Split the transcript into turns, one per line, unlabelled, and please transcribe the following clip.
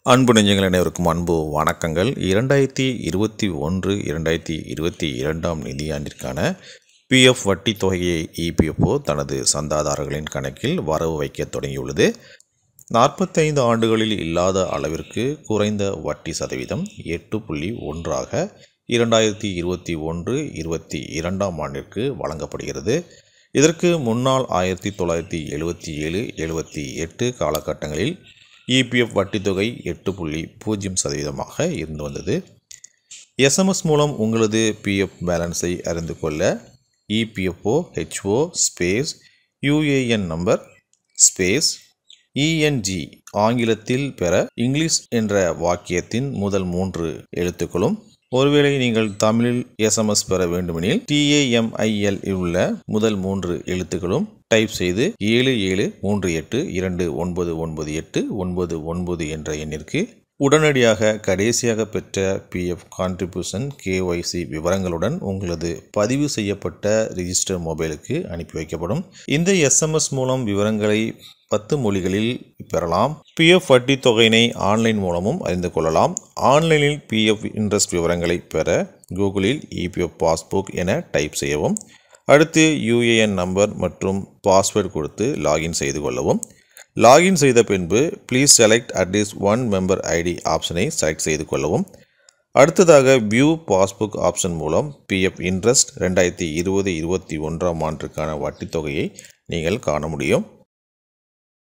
அன்பு நெஞ்சங்கள் அனைவருக்கும் அன்பு வணக்கங்கள் இரண்டாயிரத்தி இருபத்தி ஒன்று இரண்டாயிரத்தி இருபத்தி இரண்டாம் நிதியாண்டிற்கான பிஎஃப் வட்டி தொகையை இபிஎஃப்ஓ தனது சந்தாதாரர்களின் கணக்கில் வரவு வைக்க தொடங்கியுள்ளது நாற்பத்தைந்து ஆண்டுகளில் இல்லாத அளவிற்கு குறைந்த வட்டி சதவீதம் எட்டு புள்ளி ஒன்றாக இரண்டாயிரத்தி இருபத்தி ஒன்று இருபத்தி இரண்டாம் ஆண்டிற்கு வழங்கப்படுகிறது இதற்கு முன்னால் ஆயிரத்தி தொள்ளாயிரத்தி எழுபத்தி ஏழு எழுபத்தி எட்டு காலகட்டங்களில் இபிஎஃப் வட்டித்தொகை எட்டு புள்ளி பூஜ்ஜியம் சதவீதமாக இருந்து வந்தது எஸ்எம்எஸ் மூலம் உங்களது பிஎஃப் பேலன்ஸை அறிந்து கொள்ள EPFO HO space UAN number space ENG ஆங்கிலத்தில் பெற இங்கிலீஷ் என்ற வாக்கியத்தின் முதல் மூன்று எழுத்துக்களும் ஒருவேளை நீங்கள் தமிழில் எஸ்எம்எஸ் பெற வேண்டுமெனில் டிஏஎம்ஐஎல் உள்ள முதல் மூன்று எழுத்துக்களும் டைப் செய்து ஏழு ஏழு மூன்று எட்டு இரண்டு ஒன்பது ஒன்பது எட்டு ஒன்பது ஒன்பது என்ற எண்ணிற்கு உடனடியாக கடைசியாக பெற்ற பிஎஃப் கான்ட்ரிபியூஷன் கேஒய்சி விவரங்களுடன் உங்களது பதிவு செய்யப்பட்ட ரிஜிஸ்டர் மொபைலுக்கு அனுப்பி வைக்கப்படும் இந்த எஸ்எம்எஸ் மூலம் விவரங்களை பத்து மொழிகளில் பெறலாம் பிஎஃப் வட்டி தொகையினை ஆன்லைன் மூலமும் அறிந்து கொள்ளலாம் ஆன்லைனில் பிஎஃப் இன்ட்ரெஸ்ட் விவரங்களை பெற கூகுளில் இபிஎஃப் பாஸ்புக் என டைப் செய்யவும் அடுத்து யூஏஎன் நம்பர் மற்றும் பாஸ்வேர்டு கொடுத்து லாகின் செய்து கொள்ளவும் லாகின் செய்த பின்பு please select at least one member ID ஆப்ஷனை செலக்ட் செய்து கொள்ளவும் அடுத்ததாக வியூ பாஸ்புக் ஆப்ஷன் மூலம் பிஎஃப் இன்ட்ரெஸ்ட் ரெண்டாயிரத்தி இருபது இருபத்தி ஒன்றாம் ஆண்டிற்கான வட்டி தொகையை நீங்கள் காண முடியும்